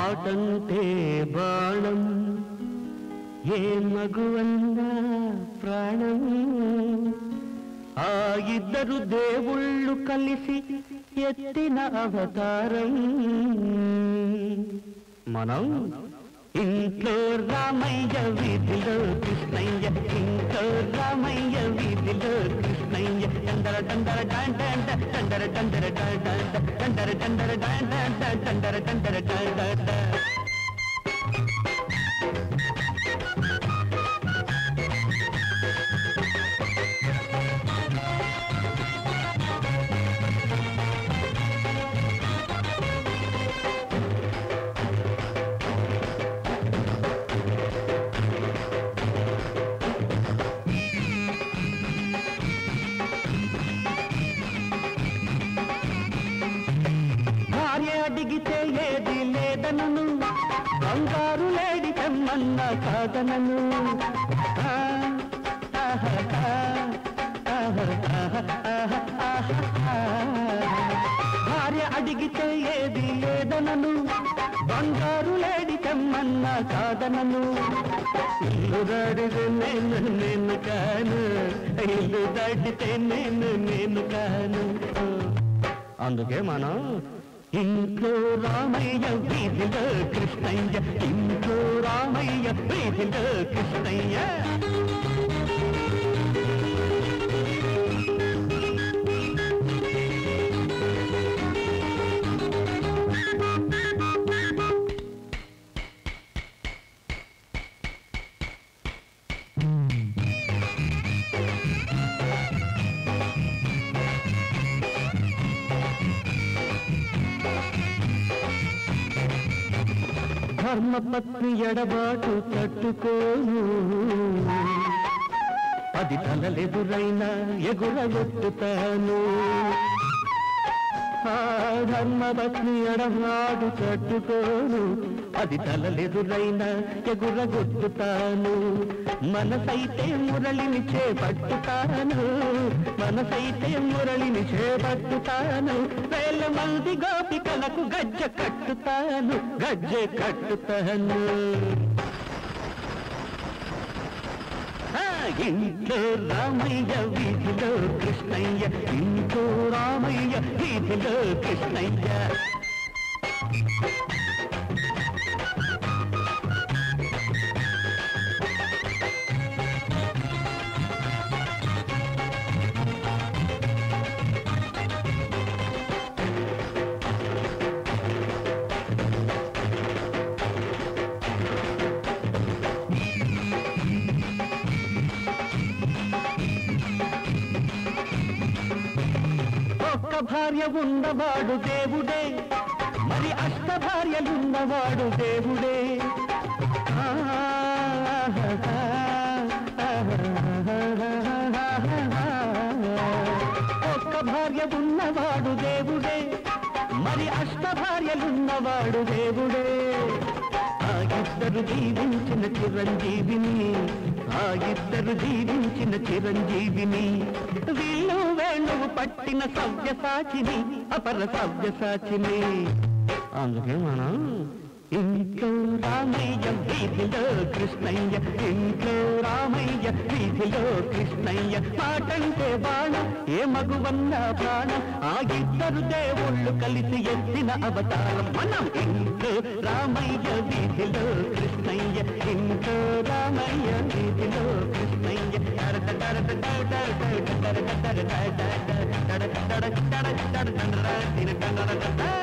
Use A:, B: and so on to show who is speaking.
A: మాటంటే బాణం ఏ మగువన్నా ప్రాణం ఆ ఇద్దరు దేవుళ్ళు కలిసి ఎత్తిన అవతారం మనం ఇంట్లో రామయ్య వీధిలో కృష్ణయ్య ఇంట్లో రామయ్య వీధిలో కృష్ణయ్య డందర డందర డాన్ డాన్ డా, డందర డందర డాన్ డాన్ డా, డందర డందర డాన్ డాన్ డా, డందర డందర డాన్ డాన్ డా. భార్య అడిగితే ఏది లేదనను బంగారు లేడి కమ్మన్న కాదనను ఆ, ఆహా, ఆహా, ఆహా, ఆహా, ఆహా. భార్య అడిగితే ఏది లేదనను బంగారు లేడి కమ్మన్న కాదనను ఇల్లు దాడితే నేను నేను కాను ఇల్లు దాటితే నేను నేను కాను అందుకే మనం ఇంట్లో రామయ్య వీధిలో కృష్ణయ్య ఇంట్లో రామయ్య వీధిలో కృష్ణయ్య ధర్మపత్ని ఎడబాటు తట్టుకోను అది తలలెదురైనా ఎగురగొట్టుతాను ఆ ధర్మపత్ని ఎడబాటు తట్టుకోను అది తలలెదురైనా ఎగురగొట్టుతాను మనసైతే మురళిని చేపట్టుతాను మనసైతే మురళిని చేపట్టుతాను వేల మంది గోపికలకు గజ్జ కట్టుతాను గజ్జె కట్టుతాను ఆ, ఇంట్లో రామయ్య వీధిలో కృష్ణయ్య ఇంట్లో రామయ్య వీధిలో కృష్ణయ్య ఒక్క భార్య ఉన్నవాడు దేవుడే మరి అష్ట భార్యలున్నవాడు దేవుడే ఒక్క భార్య ఉన్నవాడు దేవుడే మరి అష్ట భార్యలున్నవాడు దేవుడే ఆ ఇద్దరు జీవించిన చిరంజీవిని ఆ ఇద్దరు జీవించిన చిరంజీవిని వీళ్ళు వేణువు పట్టిన సవ్యసాచిని అపర సవ్యసాచిని అందుకే మనం ఇంట్లో రామయ్య వీధిలో కృష్ణయ్య ఇంట్లో రామయ్య వీధిలో కృష్ణయ్య పాటంటే బాణం ఏ మగువన్న ప్రాణం ఆ ఇద్దరు దేవుళ్ళు కలిసి ఎత్తిన అవతారం మనం ఇంట్లో రామయ్య వీధిలో కృష్ణయ్య ఇంట్లో రామయ్య వీధిలో కృష్ణయ్య టరట టరట టరట టరట టరట టరట టరట టరట టరట టరట టరట టరట టరట